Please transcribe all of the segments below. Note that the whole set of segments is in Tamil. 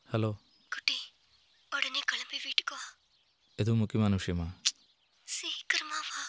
ஹலோ குட்டி உடனே கிளம்பி வீட்டுக்கு வா எதுவும் முக்கியமான விஷயமா சீக்கிரமா வா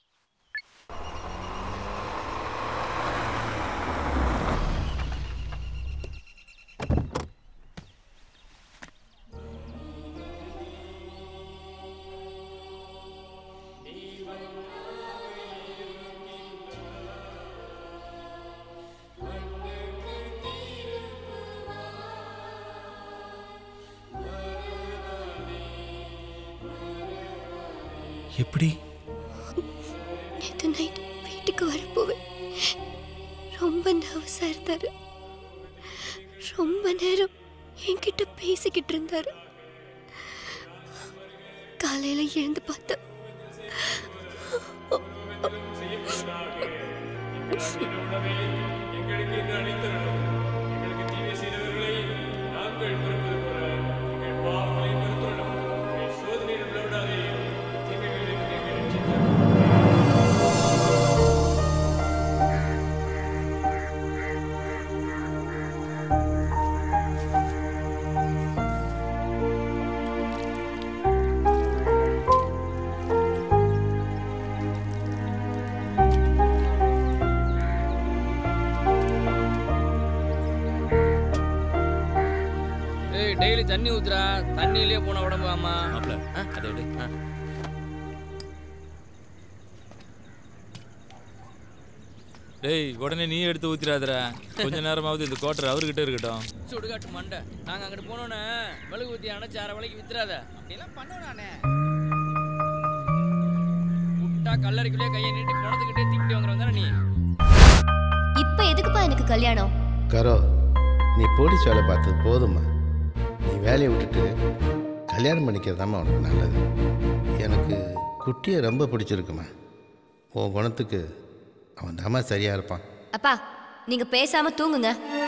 எப்படி நேற்று நைட் வீட்டுக்கு வரப்போவே ரொம்ப நர்வஸாக இருந்தாரு ரொம்ப நேரம் என்கிட்ட பேசிக்கிட்டு இருந்தாரு காலையில எழுந்து பார்த்தா எங்களுக்கு இன்று அளித்தருளும் எங்களுக்கு தீமை செய்தவர்களை நாங்கள் பொறுப்பது போல எங்கள் பாவங்களை பொறுத்துள்ளோம் எங்களை சோதனையில் விளைவிடாதேயும் தீமைகளில் எங்களை ரட்சித்தருளும் ஏய் டெய்லி தண்ணி ஊத்துறா தண்ணியிலே போன உடம்பு ஆமா மாப்ள அதை விடு டேய் உடனே நீ எடுத்து ஊத்திராதடா கொஞ்ச நேரமாவது இந்த கோட்டர் அவர்கிட்ட இருக்கட்டும் சுடுகாட்டு மண்டை நாங்க அங்கிட்டு போனோன்னே மெழுகு ஊத்தி அணைச்சு அரை வலைக்கு வித்துறாத அப்படிலாம் பண்ணுவானே முட்டா கல்லறைக்குள்ளே கையை நீட்டி பணத்துக்கிட்டே தீப்பிட்டு வாங்குறவங்க தானே நீ இப்ப எதுக்குப்பா எனக்கு கல்யாணம் கரோ நீ போலீஸ் வேலை பார்த்தது போதுமா நீ வேலையை விட்டுட்டு கல்யாணம் பண்ணிக்கிறதாம்மா உனக்கு நல்லது எனக்கு குட்டியை ரொம்ப பிடிச்சிருக்குமா உன் குணத்துக்கு அவன் தாம்மா சரியாக இருப்பான் அப்பா நீங்க பேசாம தூங்குங்க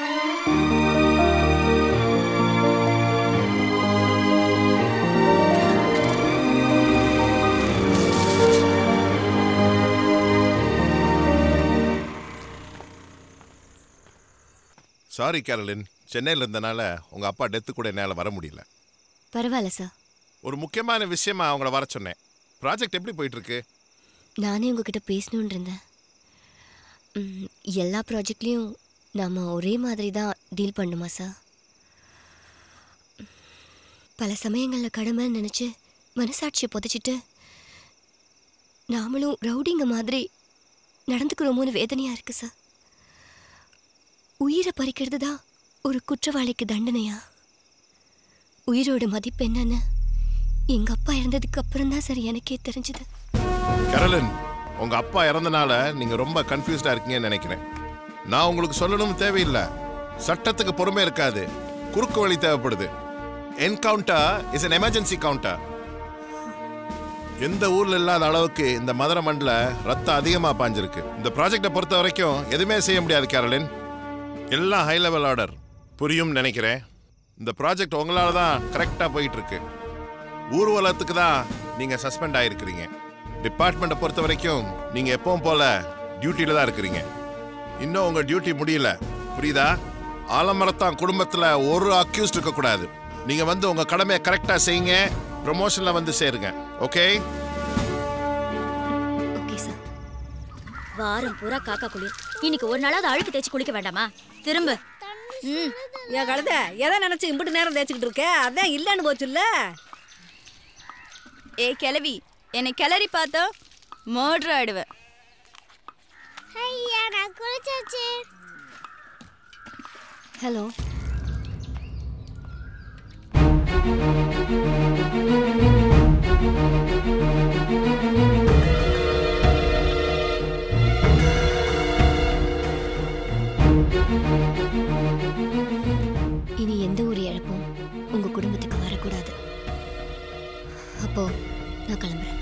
சாரி கேரளின் சென்னையில் இருந்தனால உங்கள் அப்பா டெத்து கூட என்னால் வர முடியல பரவாயில்ல சார் ஒரு முக்கியமான விஷயமா அவங்கள வர சொன்னேன் ப்ராஜெக்ட் எப்படி போயிட்டு இருக்கு நானே உங்ககிட்ட பேசணும்னு இருந்தேன் ம், எல்லா ப்ராஜெக்ட்லேயும் நாம் ஒரே மாதிரி தான் டீல் பண்ணுமா சார் பல சமயங்களில் கடமைன்னு நினச்சி மனசாட்சியை புதைச்சிட்டு நாமளும் ரவுடிங்க மாதிரி நடந்துக்கிறோமோன்னு வேதனையாக இருக்கு சார் உயிரை பறிக்கிறது தான் ஒரு குற்றவாளிக்கு தண்டனையா உயிரோட மதிப்பு என்னன்னு எங்கள் அப்பா இறந்ததுக்கு அப்புறம் தான் சார் எனக்கே தெரிஞ்சது கேரளின் உங்கள் அப்பா இறந்தனால நீங்கள் ரொம்ப கன்ஃபியூஸ்டாக இருக்கீங்கன்னு நினைக்கிறேன் நான் உங்களுக்கு சொல்லணும்னு தேவையில்லை சட்டத்துக்கு பொறுமை இருக்காது குறுக்கு வழி தேவைப்படுது encounter is an emergency counter எந்த ஊர்ல இல்லாத அளவுக்கு இந்த மதுரை மண்டில் ரத்தம் அதிகமாக பாஞ்சிருக்கு இந்த ப்ராஜெக்டை பொறுத்த வரைக்கும் எதுவுமே செய்ய முடியாது கேரளின் எல்லாம் ஹை லெவல் ஆர்டர் புரியும் நினைக்கிறேன் இந்த ப்ராஜெக்ட் உங்களால தான் கரெக்டாக போயிட்டு இருக்கு ஊர்வலத்துக்கு தான் நீங்கள் சஸ்பெண்ட் ஆகிருக்கிறீங்க டிபார்ட்மெண்ட்டை பொறுத்த வரைக்கும் நீங்கள் எப்பவும் போல டியூட்டியில் தான் இருக்கிறீங்க இன்னும் உங்கள் டியூட்டி முடியல புரியுதா ஆலமரத்தான் குடும்பத்தில் ஒரு அக்யூஸ்ட் இருக்கக்கூடாது நீங்கள் வந்து உங்கள் கடமையை கரெக்டாக செய்யுங்க ப்ரமோஷனில் வந்து சேருங்க ஓகே ஓகே சார் வாரம் பூரா காக்கா குளிர் இன்னைக்கு ஒரு நாளாவது அழுக்கு தேய்ச்சி குளிக்க வேண்டாமா திரும்ப ம் என் கழுத எதை நினைச்சு இம்பிட்டு நேரம் தேய்ச்சிக்கிட்டு இருக்க அதான் இல்லைன்னு போச்சுல்ல ஏ கிளவி என்னை கிளறி பார்த்தா மர்டர் ஆயிடுவேன் ஐயா நான் குளிச்சாச்சு ஹலோ இனி எந்த ஒரு இழப்பும் உங்க குடும்பத்துக்கு வரக்கூடாது அப்போ நான் கிளம்புறேன்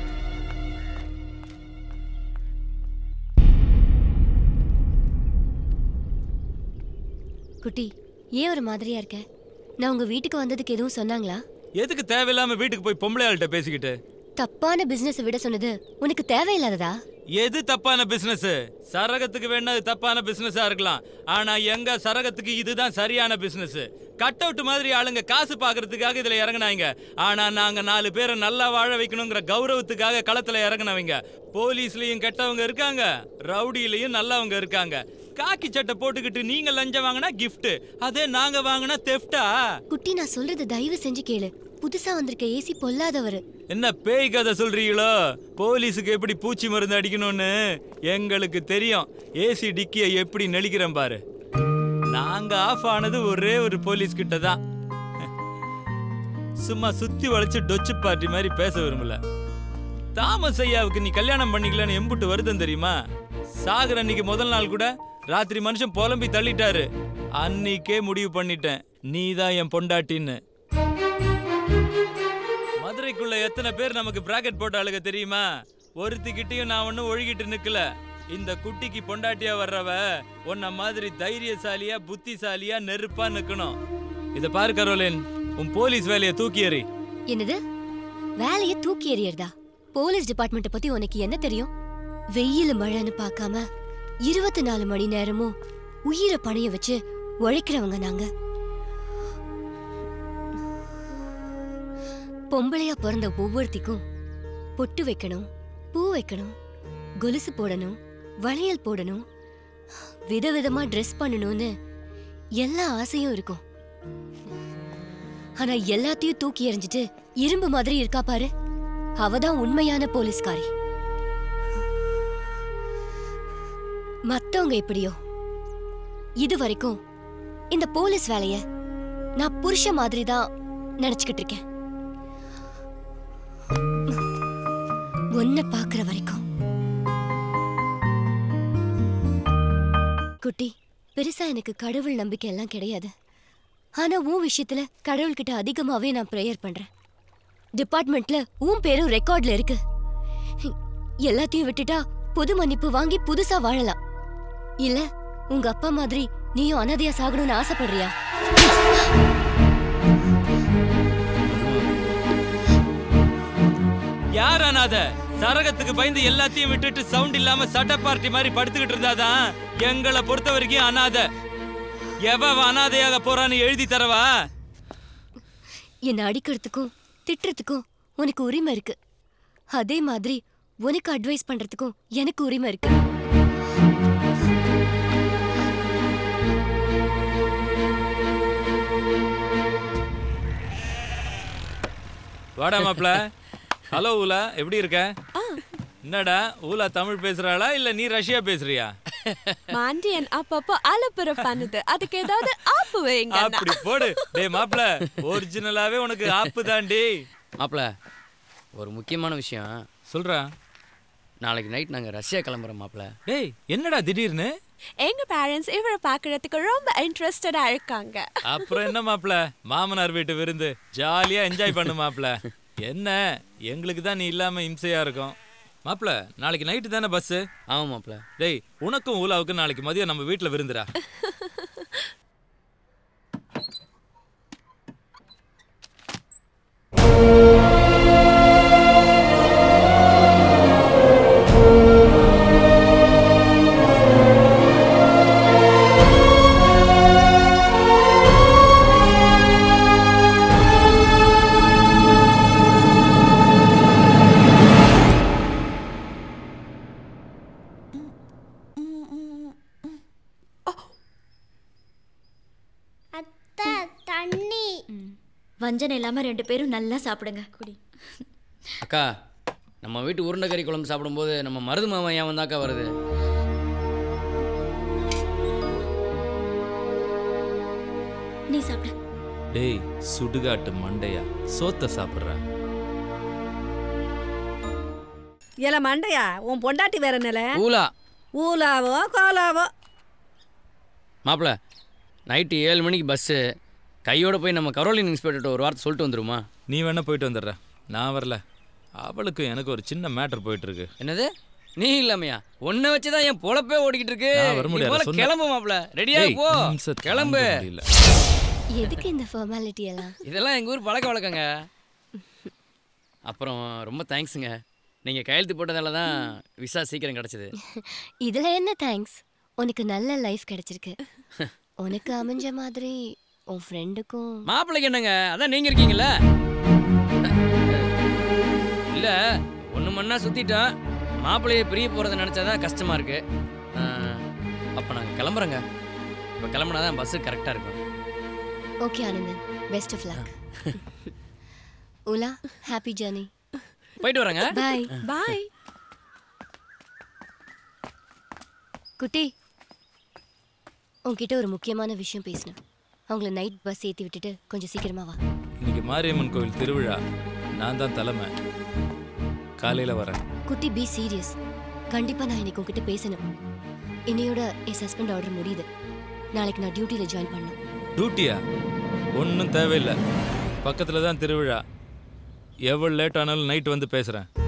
குட்டி ஏன் ஒரு மாதிரியா இருக்க நான் உங்க வீட்டுக்கு வந்ததுக்கு எதுவும் சொன்னாங்களா எதுக்கு தேவையில்லாம வீட்டுக்கு போய் பொம்பளை ஆள்கிட்ட பேசிக்கிட்டு தப்பான பிசினஸ் விட சொன்னது உனக்கு தேவையில்லாததா எது தப்பான பிசினஸ் சரகத்துக்கு வேணா அது தப்பான பிசினஸா இருக்கலாம் ஆனா எங்க சரகத்துக்கு இதுதான் சரியான பிசினஸ் கட் அவுட் மாதிரி ஆளுங்க காசு பாக்குறதுக்காக இதுல இறங்குனாங்க ஆனா நாங்க நாலு பேரை நல்லா வாழ வைக்கணுங்கிற கௌரவத்துக்காக களத்துல இறங்குனவங்க போலீஸ்லயும் கெட்டவங்க இருக்காங்க ரவுடிலையும் நல்லவங்க இருக்காங்க காக்கி சட்டை போட்டுக்கிட்டு நீங்க லஞ்சம் வாங்கினா gift அதே நாங்க வாங்கினா தெஃப்டா குட்டி நான் சொல்றது தயவு செஞ்சு கேளு புதுசா வந்திருக்க ஏசி பொல்லாதவரு என்ன பேய் கதை சொல்றீங்களோ போலீஸுக்கு எப்படி பூச்சி மருந்து அடிக்கணும்னு எங்களுக்கு தெரியும் ஏசி டிக்கியை எப்படி நெளிக்கிறேன் பாரு நாங்க ஆஃப் ஆனது ஒரே ஒரு போலீஸ் கிட்ட தான் சும்மா சுத்தி வளைச்சு டொச்சு பார்ட்டி மாதிரி பேச விரும்பல தாமஸ் ஐயாவுக்கு நீ கல்யாணம் பண்ணிக்கலன்னு எம்புட்டு வருதம் தெரியுமா சாகுற அன்னைக்கு முதல் நாள் கூட ராத்திரி மனுஷன் புலம்பி தள்ளிட்டாரு அன்னைக்கே முடிவு பண்ணிட்டேன் நீ தான் என் பொண்டாட்டின்னு மதுரைக்குள்ள எத்தனை பேர் நமக்கு பிராக்கெட் போட்ட ஆளுங்க தெரியுமா ஒருத்திக்கிட்டையும் நான் ஒன்னும் ஒழுகிட்டு நிக்கல இந்த குட்டிக்கு பொண்டாட்டியா வர்றவ உன்ன மாதிரி தைரியசாலியா புத்திசாலியா நெருப்பா நிக்கணும் இத பாரு கரோலின் உன் போலீஸ் வேலையை தூக்கி எறி என்னது வேலைய தூக்கி எறியறதா போலீஸ் டிபார்ட்மெண்ட் பத்தி உனக்கு என்ன தெரியும் வெயில் மழைன்னு பார்க்காம இருபத்தி நாலு மணி நேரமும் உயிரை பணைய வச்சு உழைக்கிறவங்க நாங்க பொம்பளையா பிறந்த ஒவ்வொருத்திக்கும் பொட்டு வைக்கணும் பூ வைக்கணும் கொலுசு போடணும் வளையல் போடணும் விதவிதமா ட்ரெஸ் பண்ணணும்னு எல்லா ஆசையும் இருக்கும் ஆனா எல்லாத்தையும் தூக்கி எறிஞ்சிட்டு இரும்பு மாதிரி இருக்கா பாரு அவதான் உண்மையான போலீஸ்காரி மத்தவங்க எப்படியோ இது வரைக்கும் இந்த போலீஸ் வேலைய நான் புருஷ மாதிரி தான் நினைச்சுக்கிட்டு இருக்கேன் உன்னை பாக்குற வரைக்கும் குட்டி பெருசா எனக்கு கடவுள் நம்பிக்கை எல்லாம் கிடையாது ஆனா உன் விஷயத்துல கடவுள்கிட்ட அதிகமாவே நான் ப்ரேயர் பண்றேன் டிபார்ட்மெண்ட்ல உன் பேரும் ரெக்கார்ட்ல இருக்கு எல்லாத்தையும் விட்டுட்டா பொது மன்னிப்பு வாங்கி புதுசா வாழலாம் இல்ல உங்க அப்பா மாதிரி நீயும் அனாதையா சாகணும்னு ஆசைப்படுறியா யார் அனாத சரகத்துக்கு பயந்து எல்லாத்தையும் விட்டுட்டு சவுண்ட் இல்லாம சட்ட பார்ட்டி மாதிரி படுத்துக்கிட்டு இருந்தாதான் எங்களை பொறுத்த வரைக்கும் அனாத எவ அவ அனாதையாக போறான்னு எழுதி தரவா என்னை அடிக்கிறதுக்கும் திட்டுறதுக்கும் உனக்கு உரிமை இருக்கு அதே மாதிரி உனக்கு அட்வைஸ் பண்றதுக்கும் எனக்கு உரிமை இருக்கு வாடா மாப்ள ஹலோ ஊலா எப்படி இருக்க என்னடா ஊலா தமிழ் பேசுறாளா இல்ல நீ ரஷ்யா பேசுறியா மாண்டியன் அப்பப்போ அலப்புற பண்ணுது அதுக்கு ஏதாவது ஆப்பு வைங்க அப்படி போடு டேய் மாப்ள ஒரிஜினலாவே உனக்கு ஆப்பு தாண்டி மாப்ள ஒரு முக்கியமான விஷயம் சொல்றா நாளைக்கு நைட் நாங்க ரஷ்யா கிளம்புறோம் மாப்ள டேய் என்னடா திடீர்னு எங்க பேரண்ட்ஸ் இவரை பார்க்கறதுக்கு ரொம்ப இன்ட்ரெஸ்டடா இருக்காங்க அப்புறம் என்ன மாப்ள மாமனார் வீட்டு விருந்து ஜாலியா என்ஜாய் பண்ணு மாப்ள என்ன எங்களுக்கு தான் நீ இல்லாம இம்சையா இருக்கும் மாப்ள நாளைக்கு நைட்டு தானே பஸ் ஆமா மாப்ள டேய் உனக்கும் ஊலாவுக்கும் நாளைக்கு மதியம் நம்ம வீட்ல விருந்துடா அத்தை தண்ணி வஞ்சனை இல்லாம ரெண்டு பேரும் நல்லா சாப்பிடுங்க குடி அக்கா நம்ம வீட்டு உருண்டைக்கறி குழம்பு சாப்பிடும்போது நம்ம மருது மாமன் ஏன் வந்தாக்கா வருது நீ சாப்பிடு டேய் சுடுகாட்டு மண்டையா சோத்த சாப்பிடுற ஏல மண்டையா உன் பொண்டாட்டி வேற நில ஊலா ஊலாவோ கோலாவோ மாப்ள நைட்டு ஏழு மணிக்கு பஸ்ஸு கையோட போய் நம்ம கரோலின் இன்ஸ்பெக்டர்கிட்ட ஒரு வார்த்தை சொல்லிட்டு வந்துருமா நீ வேணா போயிட்டு வந்துடுற நான் வரல அவளுக்கு எனக்கு ஒரு சின்ன மேட்டர் போயிட்டு இருக்கு என்னது நீ இல்லாமையா உன்னை வச்சு தான் என் பொழப்பே ஓடிக்கிட்டு இருக்கு நான் வர நீ முடியாது, முதல்ல சொன்னேன். கிளம்பு மாப்ள ரெடியா டேய், போ நிமிஷம் தாங்க கிளம்பு முடியல. எதுக்கு இந்த ஃபார்மாலிட்டி எல்லாம் இதெல்லாம் எங்கள் ஊர் பழக்க வழக்கங்க அப்புறம் ரொம்ப தேங்க்ஸுங்க நீங்கள் கையெழுத்து போட்டதால தான் விசா சீக்கிரம் கிடச்சிது இதுல என்ன தேங்க்ஸ் உனக்கு நல்ல லைஃப் கிடைச்சிருக்கு உனக்கு அமைஞ்ச மாதிரி உன் ஃப்ரெண்டுக்கும் மாப்பிள்ளைக்கு என்னங்க அதான் நீங்கள் இருக்கீங்களா இல்லை ஒன்று மண்ணா சுற்றிட்டோம் மாப்பிள்ளையை பிரிய போகிறத நினச்சாதான் கஷ்டமாக இருக்கு அப்போ நாங்கள் கிளம்புறோங்க இப்போ கிளம்புனா தான் பஸ்ஸு கரெக்டாக இருக்கும் okay Anandan best of luck உலா ஹாப்பி ஜர்னி போயிட்டு வரேங்க பாய் பாய் குட்டி உன்கிட்ட ஒரு முக்கியமான விஷயம் பேசணும் அவங்கள நைட் பஸ் ஏற்றி விட்டுட்டு கொஞ்சம் சீக்கிரமா வா இன்னைக்கு மாரியம்மன் கோவில் திருவிழா நான் தான் தலைமை காலையில் வரேன் குட்டி பி சீரியஸ் கண்டிப்பா நான் இன்னைக்கு உன்கிட்ட பேசணும் இன்னையோட என் சஸ்பெண்ட் ஆர்டர் முடியுது நாளைக்கு நான் டியூட்டியில் ஜாயின் பண்ணணும் டியூட்டியா ஒன்றும் தேவையில்லை பக்கத்தில் தான் திருவிழா எவ்வளோ லேட் ஆனாலும் நைட் வந்து பேசுகிறேன்